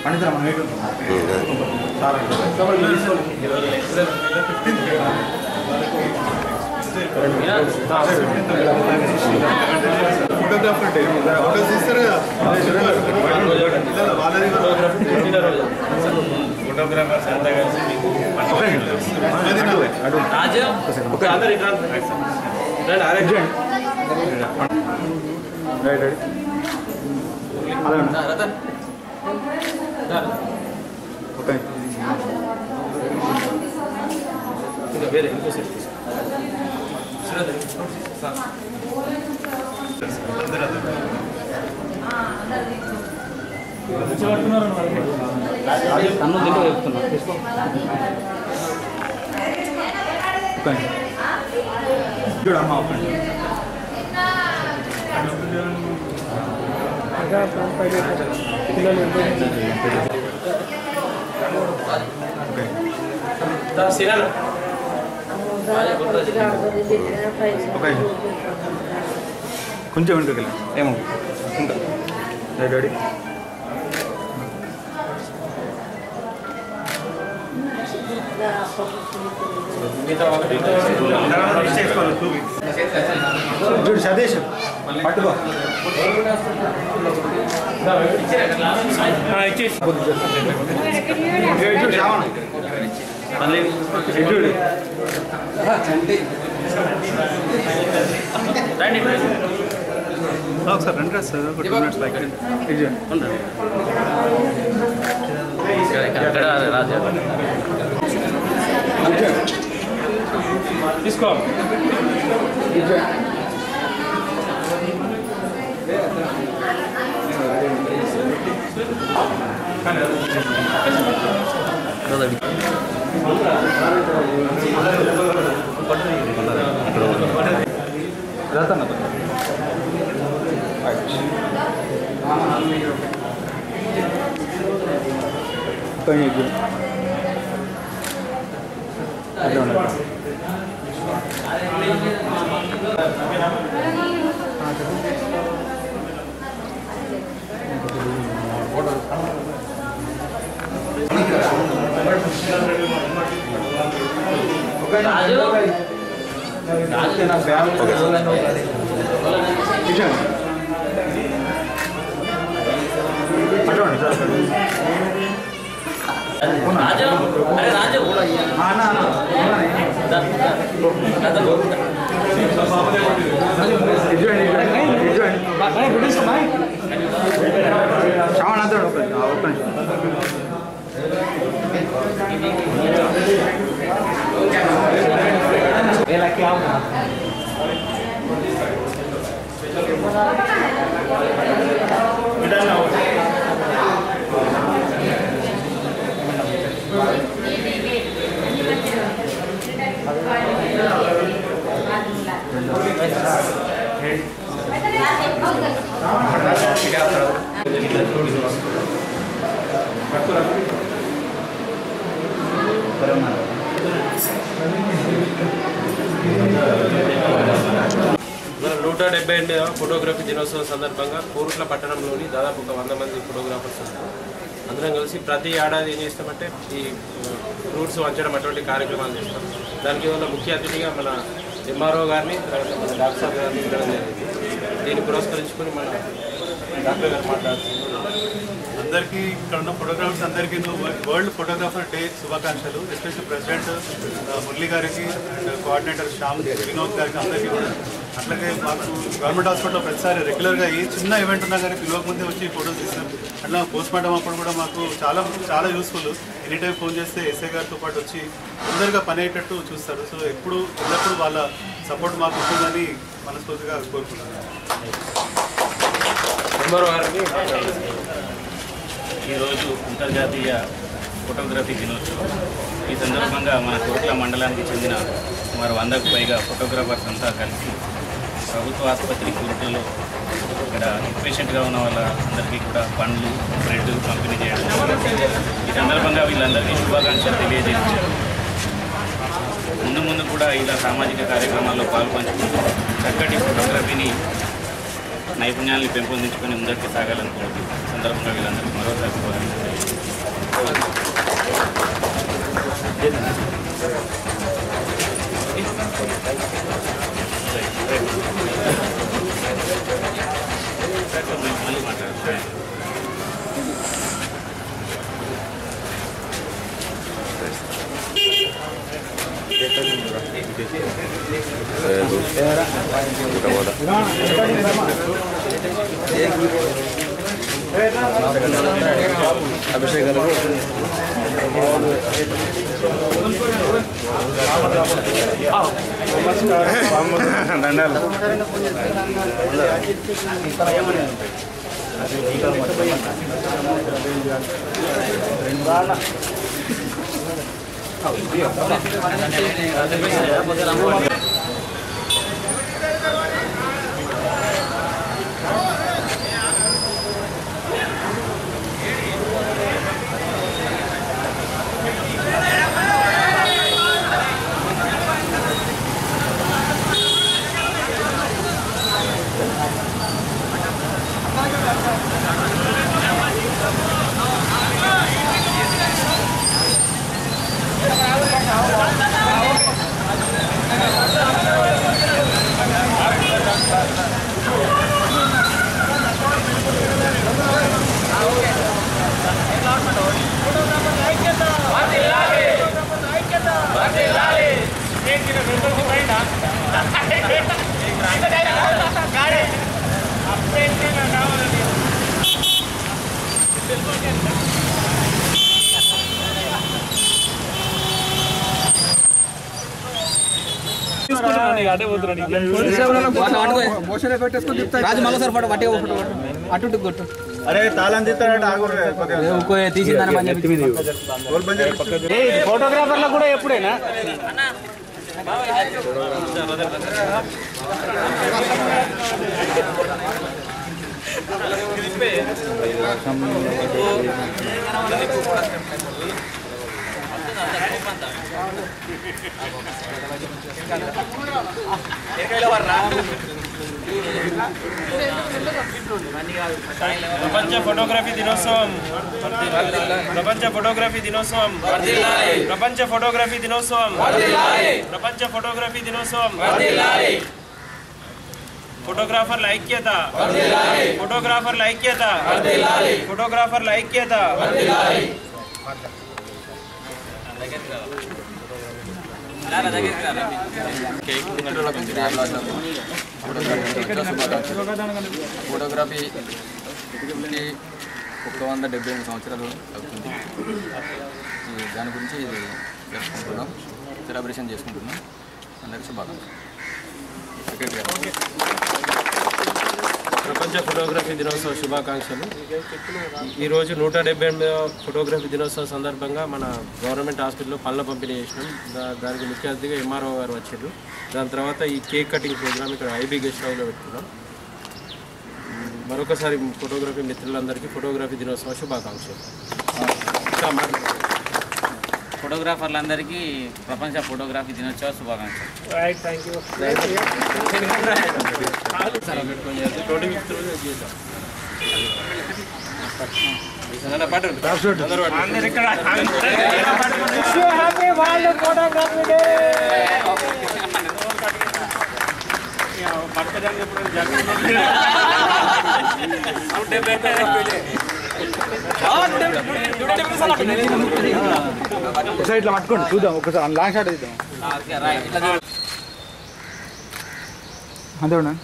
పండితులు మనం వెయిట్ ఉంటాం సార్ ఫోటోగ్రాఫర్ డే ఫోటోస్ ఇస్తారు కదా వాళ్ళది ఫోటోగ్రాఫర్స్ అంతా కలిసి మీకు అటు రాజు అందరు ఇట్లా రండి arrange right right Ratan okay ఇంకా వేరే ఇంకో సెట్ శ్రద్ధ సార్ అన్నం తింటే చెప్తున్నా ఓకే చూడు అమ్మ ఓకే సిరాన ఓకే కొంచెం వెనుకకి వెళ్ళి ఏమో ఇంకా రైట్ రెడీ మిగతా ఒకటి చూడు సతీష్ పట్టుకో ఇటు చూడు శ్రావణ్ ఇటు చూడు రండి ఒకసారి రండి సార్ ఒక టూ మినిట్స్ లైక్ ఇటు చూడు అక్కడ రాజు తీసుకో రతన్ అతను కొంచెం ఇటు చూడు. అట్లా ఉండాలి రాజు రాజు అరే రాజు శ్రావణ్ అంతా ఒక్క ఒక్క నిమిషం మన నూట డెబ్బై ఎనిమిది ఫోటోగ్రఫీ దినోత్సవం సందర్భంగా కోరుట్ల పట్టణంలోని దాదాపు ఒక వంద మంది ఫోటోగ్రాఫర్స్ ఉన్నారు అందరం కలిసి ప్రతి ఏడాది ఏం చేస్తామంటే ఈ రూట్స్ వంచడం అటువంటి కార్యక్రమాలు చేస్తాం దానికి వల్ల ముఖ్య అతిథిగా మన ఎంఆర్ఓ గారిని తర్వాత మన డాక్టర్ సాబ్ గారిని ఇవ్వడం జరిగింది దీన్ని పురస్కరించుకొని మన డాక్టర్ గారు మాట్లాడుతున్నారు అందరికీ ఇక్కడ ఉన్న ఫోటోగ్రాఫర్స్ అందరికీ వరల్డ్ ఫోటోగ్రాఫర్ డే శుభాకాంక్షలు ఎస్పెషల్ ప్రెసిడెంట్ ఆ, మురళి గారికి అండ్ కోఆర్డినేటర్ శ్యామ్ వినోద్ గారికి అందరికీ కూడా అట్లాగే మాకు గవర్నమెంట్ హాస్పిటల్లో ప్రతిసారి రెగ్యులర్గా ఏ చిన్న ఈవెంట్ ఉన్నా కానీ పిలవక ముందే వచ్చి ఫోటోస్ తీస్తాం అట్లా పోస్ట్ మార్టం అప్పుడు కూడా మాకు చాలా చాలా యూస్ఫుల్ ఎనీ టైం ఫోన్ చేస్తే ఎస్ఐ గారితో పాటు వచ్చి తొందరగా పని అయ్యేటట్టు చూస్తారు సో ఎప్పుడు ఎల్లప్పుడూ వాళ్ళ సపోర్ట్ మాకు ఉంటుందని మనస్ఫూర్తిగా కోరుకుంటున్నాను ఎంఆర్ఓ గారిని మాట్లాడారు ఈరోజు అంతర్జాతీయ ఫోటోగ్రఫీ దినోత్సవం ఈ సందర్భంగా మన కోట్ల మండలానికి చెందిన సుమారు వందకు పైగా ఫోటోగ్రాఫర్స్ అంతా కలిసి ప్రభుత్వ ఆసుపత్రి కుర్టులో ఇక్కడ పేషెంట్గా ఉన్న వాళ్ళ అందరికీ కూడా పండ్లు బ్రెడ్ పంపిణీ చేయడం ఈ సందర్భంగా వీళ్ళందరికీ శుభాకాంక్షలు తెలియజేశారు ముందు ముందు కూడా ఇలా సామాజిక కార్యక్రమాల్లో పాల్పంచుకుంటూ చక్కటి ఫోటోగ్రఫీని నైపుణ్యాన్ని పెంపొందించుకొని ముందరికి సాగాలని కోరుతూ ఈ సందర్భంగా వీళ్ళందరికీ మరోసారి కోరాలి మళ్ళీ మాట్లాడతాను దండాలు రాజు మళ్ళీ సార్ ఫోటో పట్టి ఫోటో అటు ఇటు కొట్టు అరే తాళం తీస్తారంటే ఆగురు కొద్దిగా తీసిందని పని చెప్పి రోల్ బంద్ చేయి. ఫోటోగ్రాఫర్లకు కూడా ఎప్పుడైనా ప్రపంచ ఫోటోగ్రఫీ దినోత్సవం ప్రపంచ ఫోటోగ్రఫీ దినోత్సవం ప్రపంచ ఫోటోగ్రఫీ దినోత్సవం ప్రపంచ ఫోటోగ్రఫీ దినోత్సవం ఫోటోగ్రాఫర్ల ఐక్యత ఫోటోగ్రాఫర్ల ఐక్యత ఫోటోగ్రాఫర్ల ఐక్యత ఫోటోగ్రఫీకి ఒక వంద డెబ్బై ఎనిమిది సంవత్సరాలు అవుతుంది ఈ దాని గురించి ఇది జరుపుకుంటున్నాం సెలబ్రేషన్ చేసుకుంటున్నాం అందరికీ శుభాకాంక్షలు సెక్రటరీ గారు ప్రపంచ ఫోటోగ్రఫీ దినోత్సవ శుభాకాంక్షలు ఈరోజు నూట డెబ్బై ఎనిమిదవ ఫోటోగ్రఫీ దినోత్సవం సందర్భంగా మన గవర్నమెంట్ హాస్పిటల్లో పళ్ళ పంపిణీ చేసినాం దా- దానికి ముఖ్య అతిథిగా ఎంఆర్ఓ గారు వచ్చారు దాని తర్వాత ఈ కేక్ కటింగ్ ప్రోగ్రామ్ ఇక్కడ ఐబీ గెస్ట్ హౌస్లో పెట్టుకున్నాం మరొకసారి ఫోటోగ్రఫీ మిత్రులందరికీ ఫోటోగ్రఫీ దినోత్సవ శుభాకాంక్షలు ఇంకా మాట్లాడండి. ఫోటోగ్రాఫర్లందరికీ ప్రపంచ ఫోటోగ్రఫీ దినోత్సవ శుభాకాంక్షలు తోటి మిత్రులు చేద్దాం. అందరూ పట్టు. అందరూ పట్టు. ఒకసారి ఇట్లా పట్టుకోండి చూద్దాం ఒకసారి లాంగ్ షాట్ ఇద్దాం అంతే ఉండండి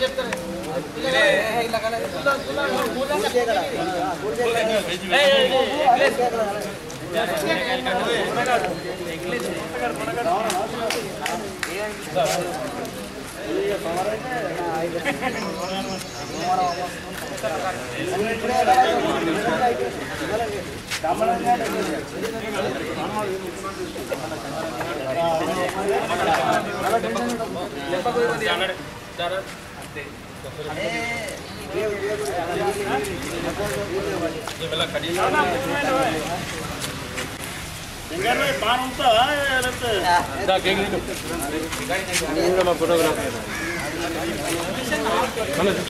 ఫోటోగ్రాఫర్